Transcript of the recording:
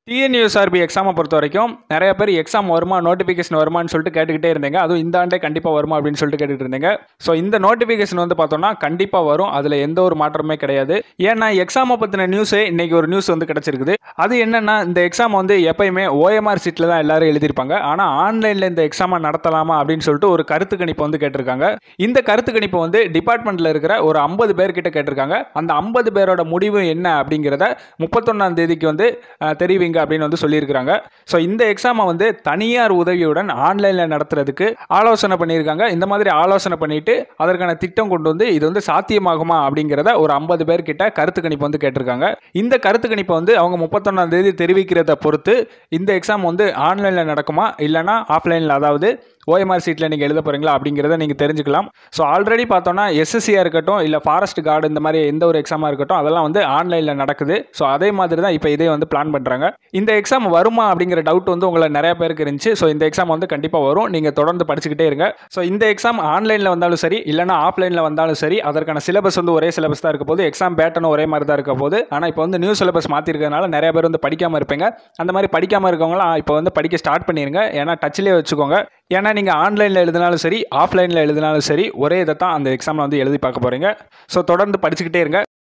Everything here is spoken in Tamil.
டிஎன்யூஎஸ்ஆர்பி எக்ஸாமை பொறுத்த வரைக்கும் நிறைய பேர் எக்ஸாம் வருமா நோட்டிஃபிகேஷன் வருமான்னு சொல்லிட்டு கேட்டுக்கிட்டே இருந்தீங்க அதுவும் இந்த ஆண்டே கண்டிப்பாக வருமா அப்படின்னு சொல்லிட்டு கேட்டுட்டு இருந்தீங்க ஸோ இந்த நோட்டிஃபிகேஷன் வந்து பார்த்தோம்னா கண்டிப்பாக வரும் அதில் எந்த ஒரு மாற்றமே கிடையாது ஏன்னா எக்ஸாமை பற்றின நியூஸே இன்னைக்கு ஒரு நியூஸ் வந்து கிடச்சிருக்குது அது என்னன்னா இந்த எக்ஸாம் வந்து எப்பயுமே ஓஎம்ஆர் சீட்டில் தான் எல்லாரும் எழுதியிருப்பாங்க ஆனால் ஆன்லைனில் இந்த எக்ஸாமை நடத்தலாமா அப்படின்னு சொல்லிட்டு ஒரு கருத்து கணிப்பு வந்து கேட்டிருக்காங்க இந்த கருத்து கணிப்பு வந்து டிபார்ட்மெண்ட்டில் இருக்கிற ஒரு ஐம்பது பேர்கிட்ட கேட்டிருக்காங்க அந்த ஐம்பது பேரோட முடிவு என்ன அப்படிங்கிறத முப்பத்தொன்னாம் தேதிக்கு வந்து அஹ், தெரிவிங்க அப்படின்னு வந்து சொல்லியிருக்கிறாங்க ஸோ இந்த எக்ஸாமை வந்து தனியார் உதவியுடன் ஆன்லைனில் நடத்துறதுக்கு ஆலோசனை பண்ணியிருக்காங்க இந்த மாதிரி ஆலோசனை பண்ணிட்டு அதற்கான திட்டம் கொண்டு வந்து இது வந்து சாத்தியமாகுமா அப்படிங்கிறத ஒரு ஐம்பது பேர்கிட்ட கருத்து கணிப்பு வந்து கேட்டிருக்காங்க இந்த கருத்து கணிப்பை வந்து அவங்க முப்பத்தொன்னாம் தேதி தெரிவிக்கிறத பொறுத்து இந்த எக்ஸாம் வந்து ஆன்லைனில் நடக்குமா இல்லைனா ஆஃப்லைனில் அதாவது ஓஎம்ஆர் சீட்டில் நீங்கள் எழுத போகிறீங்களா அப்படிங்கிறத நீங்கள் தெரிஞ்சுக்கலாம் ஸோ ஆல்ரெடி பார்த்தோன்னா எஸ்எஸ்சியாக இருக்கட்டும் இல்லை ஃபாரஸ்ட் கார்டு இந்த மாதிரி எந்த ஒரு எக்ஸாமாக இருக்கட்டும் அதெல்லாம் வந்து ஆன்லைனில் நடக்குது ஸோ அதே மாதிரி தான் இப்போ இதே வந்து பிளான் பண்ணுறாங்க இந்த எக்ஸாம் வருமா அப்படிங்கிற டவுட் வந்து உங்களை நிறைய பேருக்கு இருந்துச்சு ஸோ இந்த எக்ஸாம் வந்து கண்டிப்பாக வரும் நீங்கள் தொடர்ந்து படிச்சுக்கிட்டே இருங்க ஸோ இந்த எக்ஸாம் ஆன்லைனில் வந்தாலும் சரி இல்லைனா ஆஃப்லைனில் வந்தாலும் சரி அதற்கான சிலபஸ் வந்து ஒரே சிலபஸ் தான் இருக்க போது எக்ஸாம் பேட்டர்னும் ஒரே மாதிரி தான் இருக்க போது ஆனால் இப்போ வந்து நியூ சிலபஸ் மாற்றிருக்கனால நிறைய பேர் வந்து படிக்காமல் இருப்பீங்க அந்த மாதிரி படிக்காமல் இருக்கவங்களாம் இப்போ வந்து படிக்க ஸ்டார்ட் பண்ணிடுங்க ஏன்னா டச்சிலே வச்சுக்கோங்க ஏன்னா நீங்கள் ஆன்லைனில் எழுதினாலும் சரி ஆஃப்லைனில் எழுதினாலும் சரி ஒரே இதை தான் அந்த எக்ஸாமில் வந்து எழுதி பார்க்க போகிறீங்க ஸோ தொடர்ந்து படிச்சுக்கிட்டே இருங்க